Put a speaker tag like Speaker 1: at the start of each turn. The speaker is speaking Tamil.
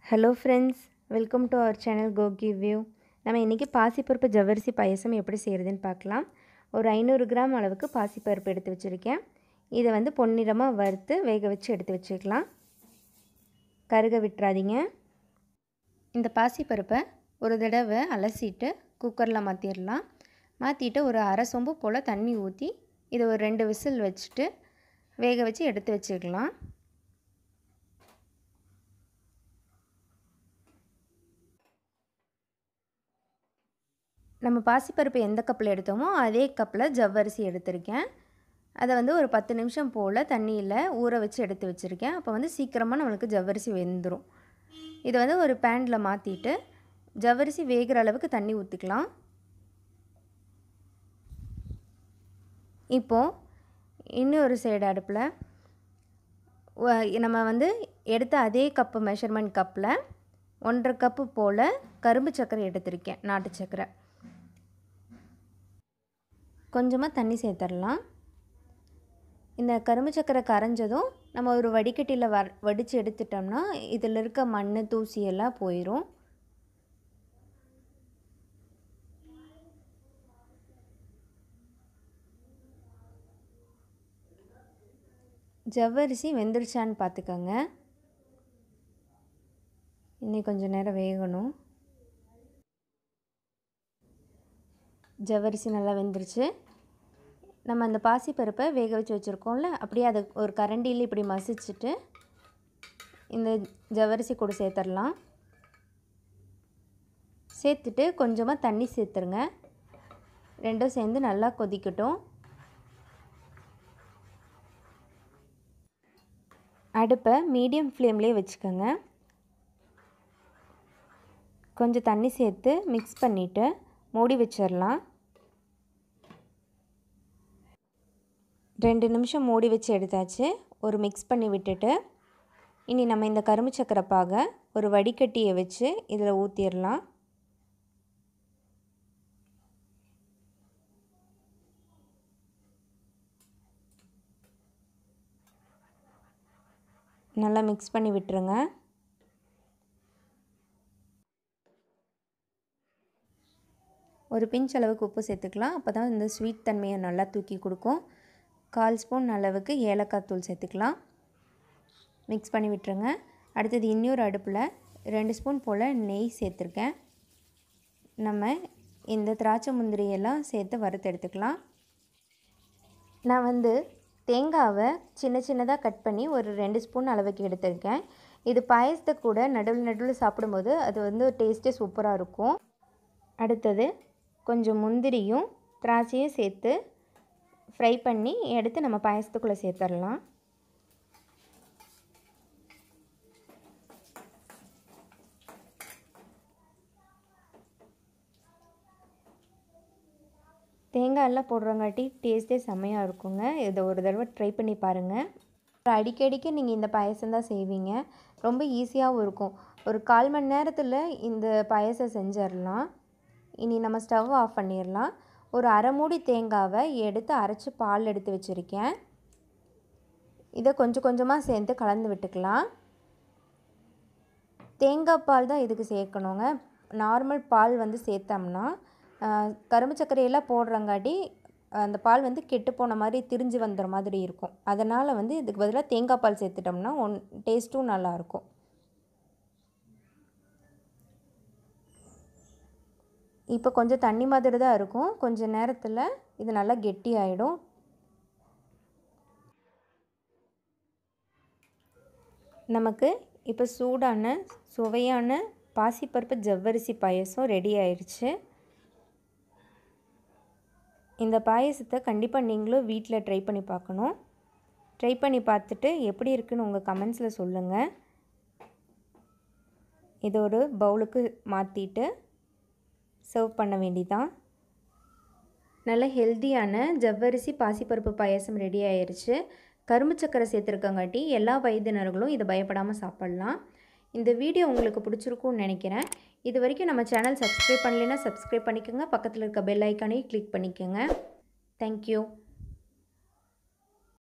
Speaker 1: hello friends welcome to our channel go give you நம்ம இன்றைக்கி பாசிப்பருப்பு ஜவ்வரிசி பாயசம் எப்படி செய்கிறதுன்னு பார்க்கலாம் ஒரு ஐநூறு கிராம் அளவுக்கு பாசிப்பருப்பு எடுத்து வச்சுருக்கேன் இதை வந்து பொன்னிறமாக வறுத்து வேக வச்சு எடுத்து வச்சுக்கலாம் கருக விட்டுறாதீங்க இந்த பாசிப்பருப்பை ஒரு தடவை அலசிட்டு குக்கரில் மாற்றிடலாம் மாற்றிட்டு ஒரு அரை சொம்பு போல் தண்ணி ஊற்றி இதை ஒரு ரெண்டு விசில் வச்சுட்டு வேக வச்சு எடுத்து வச்சுக்கலாம் நம்ம பாசிப்பருப்பு எந்த கப்பில் எடுத்தோமோ அதே கப்பில் ஜவ்வரிசி எடுத்திருக்கேன் அதை வந்து ஒரு பத்து நிமிஷம் போல் தண்ணியில் ஊற வச்சு எடுத்து வச்சுருக்கேன் அப்போ வந்து சீக்கிரமாக நம்மளுக்கு ஜவ்வரிசி வெந்துடும் இதை வந்து ஒரு பேனில் மாற்றிட்டு ஜவ்வரிசி வேகிற அளவுக்கு தண்ணி ஊற்றிக்கலாம் இப்போது இன்னொரு சைடு அடுப்பில் நம்ம வந்து எடுத்த அதே கப்பு மெஷர்மெண்ட் கப்பில் ஒன்றரை கப்பு போல் கரும்பு சர்க்கரை எடுத்திருக்கேன் நாட்டு சர்க்கரை கொஞ்சமாக தண்ணி சேர்த்துடலாம் இந்த கரும்பு சர்க்கரை கரைஞ்சதும் நம்ம ஒரு வடிகட்டியில் வ வடித்து எடுத்துட்டோம்னா இதில் இருக்க மண் தூசி எல்லாம் போயிடும் ஜவ்வரிசி வெந்துருச்சான்னு பார்த்துக்கோங்க இன்னும் கொஞ்சம் நேரம் வேகணும் ஜவ்வரிசி நல்லா வெந்துருச்சு நம்ம அந்த பாசிப்பருப்பை வேக வச்சு வச்சுருக்கோம்ல அப்படியே அதை ஒரு கரண்டியில் இப்படி மசிச்சுட்டு இந்த ஜவ்வரிசி கூட சேர்த்துடலாம் சேர்த்துட்டு கொஞ்சமாக தண்ணி சேர்த்துருங்க ரெண்டும் சேர்ந்து நல்லா கொதிக்கட்டும் அடுப்பை மீடியம் ஃப்ளேம்லேயே வச்சுக்கோங்க கொஞ்சம் தண்ணி சேர்த்து மிக்ஸ் பண்ணிவிட்டு மூடி வச்சிடலாம் ரெண்டு நிமிஷம் மூடி வச்சு எடுத்தாச்சு ஒரு மிக்ஸ் பண்ணி விட்டுட்டு இனி நம்ம இந்த கரும்பு சக்கரை பாகை ஒரு வடிகட்டியை வச்சு இதில் ஊற்றிடலாம் நல்லா மிக்ஸ் பண்ணி விட்டுருங்க ஒரு பிஞ்ச் அளவுக்கு உப்பு சேர்த்துக்கலாம் அப்போ தான் இந்த ஸ்வீட் தன்மையை நல்லா தூக்கி கொடுக்கும் கால் ஸ்பூன் அளவுக்கு ஏலக்காய் தூள் சேர்த்துக்கலாம் மிக்ஸ் பண்ணி விட்டுருங்க அடுத்தது இன்னொரு அடுப்பில் ரெண்டு ஸ்பூன் போல் நெய் சேர்த்துருக்கேன் நம்ம இந்த திராட்சை முந்திரியெல்லாம் சேர்த்து வறுத்து எடுத்துக்கலாம் நான் வந்து தேங்காவை சின்ன சின்னதாக கட் பண்ணி ஒரு ரெண்டு ஸ்பூன் அளவுக்கு எடுத்திருக்கேன் இது பாயசத்தை கூட நடுவில் நடுவில் சாப்பிடும்போது அது வந்து டேஸ்ட்டே சூப்பராக இருக்கும் அடுத்தது கொஞ்சம் முந்திரியும் திராட்சையும் சேர்த்து ஃப்ரை பண்ணி எடுத்து நம்ம பாயசத்துக்குள்ளே சேர்த்துடலாம் தேங்காய் எல்லாம் போடுறங்காட்டி டேஸ்ட்டே செம்மையாக இருக்குங்க இதை ஒரு தடவை ட்ரை பண்ணி பாருங்கள் அடிக்கடிக்கு நீங்கள் இந்த பாயசம் தான் செய்வீங்க ரொம்ப ஈஸியாகவும் இருக்கும் ஒரு கால் மணி நேரத்தில் இந்த பாயசம் செஞ்சிடலாம் இனி நம்ம ஸ்டவ் ஆஃப் பண்ணிடலாம் ஒரு அரை மூடி தேங்காவை எடுத்து அரைச்சி பால் எடுத்து வச்சுருக்கேன் இதை கொஞ்சம் கொஞ்சமாக சேர்த்து கலந்து விட்டுக்கலாம் தேங்காய் பால் தான் இதுக்கு சேர்க்கணுங்க நார்மல் பால் வந்து சேர்த்தோம்னா கரும்பு சர்க்கரையெல்லாம் போடுறங்காட்டி அந்த பால் வந்து கெட்டு போன மாதிரி திரிஞ்சு வந்துற மாதிரி இருக்கும் அதனால் வந்து இதுக்கு பதிலாக தேங்காய் பால் சேர்த்துட்டோம்னா ஒன் டேஸ்ட்டும் நல்லாயிருக்கும் இப்போ கொஞ்சம் தண்ணி மாதிரி தான் இருக்கும் கொஞ்சம் நேரத்தில் இது நல்லா கெட்டி ஆகிடும் நமக்கு இப்போ சூடான சுவையான பாசிப்பருப்பு ஜவ்வரிசி பாயசம் ரெடி ஆயிடுச்சு இந்த பாயசத்தை கண்டிப்பாக நீங்களும் வீட்டில் ட்ரை பண்ணி பார்க்கணும் ட்ரை பண்ணி பார்த்துட்டு எப்படி இருக்குன்னு உங்கள் கமெண்ட்ஸில் சொல்லுங்கள் இது ஒரு பவுலுக்கு மாற்றிட்டு சர்வ் பண்ண வேண்டிதான் நல்ல ஹெல்த்தியான ஜவ்வரிசி பாசிப்பருப்பு பாயசம் ரெடி ஆயிடுச்சு கரும்பு சக்கரை சேர்த்துருக்கங்காட்டி எல்லா வயதினர்களும் இதை பயப்படாமல் சாப்பிட்லாம் இந்த வீடியோ உங்களுக்கு பிடிச்சிருக்கும்னு நினைக்கிறேன் இது வரைக்கும் நம்ம சேனல் சப்ஸ்கிரைப் பண்ணலைன்னா சப்ஸ்கிரைப் பண்ணிக்கோங்க பக்கத்தில் இருக்க பெல் ஐக்கானையும் கிளிக் பண்ணிக்கோங்க தேங்க்யூ